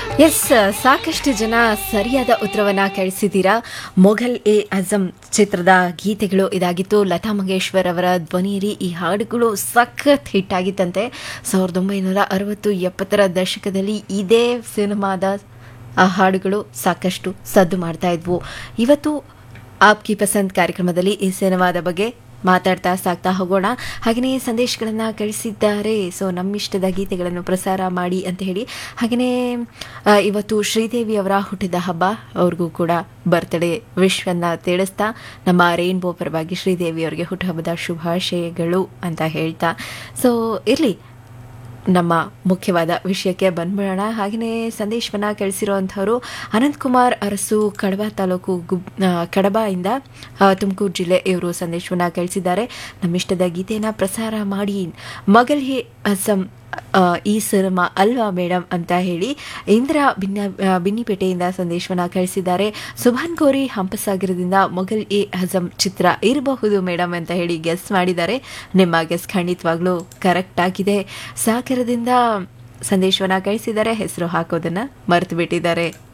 S ಸಾಕಷ್ಟು ಜನ ಸರಿಯಾದ ಉತ್ತರವನ್ನ ಕಳಿಸಿದ್ದೀರಾ ಮೊಘಲ್ ಎ ಅಜಂ ಚಿತ್ರದ ಗೀತೆಗಳು ಇದಾಗಿತ್ತು ಲತಾ ಮಂಗೇಶ್ವರ್ ಅವರ ಧ್ವನಿಯಲ್ಲಿ ಈ ಹಾಡುಗಳು ಸಖತ್ ಹಿಟ್ ಆಗಿತ್ತಂತೆ ಸಾವಿರದ ಒಂಬೈನೂರ ಅರವತ್ತು ಎಪ್ಪತ್ತರ ದಶಕದಲ್ಲಿ ಇದೇ ಸಿನಿಮಾದ ಆ ಹಾಡುಗಳು ಸಾಕಷ್ಟು ಸದ್ದು ಮಾಡ್ತಾ ಇದ್ವು ಇವತ್ತು ಆಪ್ಕಿ ಪಸಂದ್ ಕಾರ್ಯಕ್ರಮದಲ್ಲಿ ಈ ಸಿನಿಮಾದ ಬಗ್ಗೆ ಮಾತಾಡ್ತಾ ಸಾಕ್ತಾ ಹೋಗೋಣ ಹಾಗೆಯೇ ಸಂದೇಶಗಳನ್ನು ಕಳಿಸಿದ್ದಾರೆ ಸೊ ನಮ್ಮಿಷ್ಟದ ಗೀತೆಗಳನ್ನು ಪ್ರಸಾರ ಮಾಡಿ ಅಂತ ಹೇಳಿ ಹಾಗೆಯೇ ಆ, ಇವತ್ತು ಶ್ರೀದೇವಿ ಅವರ ಹುಟ್ಟಿದ ಹಬ್ಬ ಅವ್ರಿಗೂ ಕೂಡ ಬರ್ತ್ಡೇ ವಿಶ್ವನ್ನ ತಿಳಿಸ್ತಾ ನಮ್ಮ ರೈನ್ಬೋ ಪರವಾಗಿ ಶ್ರೀದೇವಿ ಅವರಿಗೆ ಹುಟ್ಟುಹಬ್ಬದ ಶುಭಾಶಯಗಳು ಅಂತ ಹೇಳ್ತಾ ಸೊ ಇರಲಿ ನಮ್ಮ ಮುಖ್ಯವಾದ ವಿಷಯಕ್ಕೆ ಬಂದ್ಬಿಡೋಣ ಹಾಗೆಯೇ ಸಂದೇಶವನ್ನ ಕಳಿಸಿರುವಂಥವರು ಅನಂತಕುಮಾರ್ ಅರಸು ಕಡಬ ತಾಲೂಕು ಗುಬ್ ಆ, ಕಡಬದಿಂದ ಆ, ತುಮಕೂರು ಜಿಲ್ಲೆ ಇವರು ಸಂದೇಶವನ್ನ ಕಳಿಸಿದ್ದಾರೆ ನಮ್ಮಿಷ್ಟದ ಗೀತೆಯನ್ನು ಪ್ರಸಾರ ಮಾಡಿ ಮಗಲ್ ಹಿ ಅಸಂ ಆ, ಈ ಸಿನಿಮಾ ಅಲ್ವಾ ಮೇಡಮ್ ಅಂತ ಹೇಳಿ ಇಂದ್ರ ಭಿನ್ನ ಆ, ಬಿನ್ನಿಪೇಟೆಯಿಂದ ಸಂದೇಶವನ್ನ ಕಳಿಸಿದ್ದಾರೆ ಸುಭಾನ್ ಗೋರಿ ಹಂಪಸಾಗರದಿಂದ ಮೊಘಲ್ ಎ ಹಜಂ ಚಿತ್ರ ಇರಬಹುದು ಮೇಡಮ್ ಅಂತ ಹೇಳಿ ಗೆಸ್ ಮಾಡಿದ್ದಾರೆ ನಿಮ್ಮ ಗೆಸ್ ಖಂಡಿತವಾಗ್ಲೂ ಕರೆಕ್ಟ್ ಆಗಿದೆ ಸಾಗರದಿಂದ ಸಂದೇಶವನ್ನ ಕಳಿಸಿದ್ದಾರೆ ಹೆಸರು ಹಾಕೋದನ್ನ ಮರೆತು ಬಿಟ್ಟಿದ್ದಾರೆ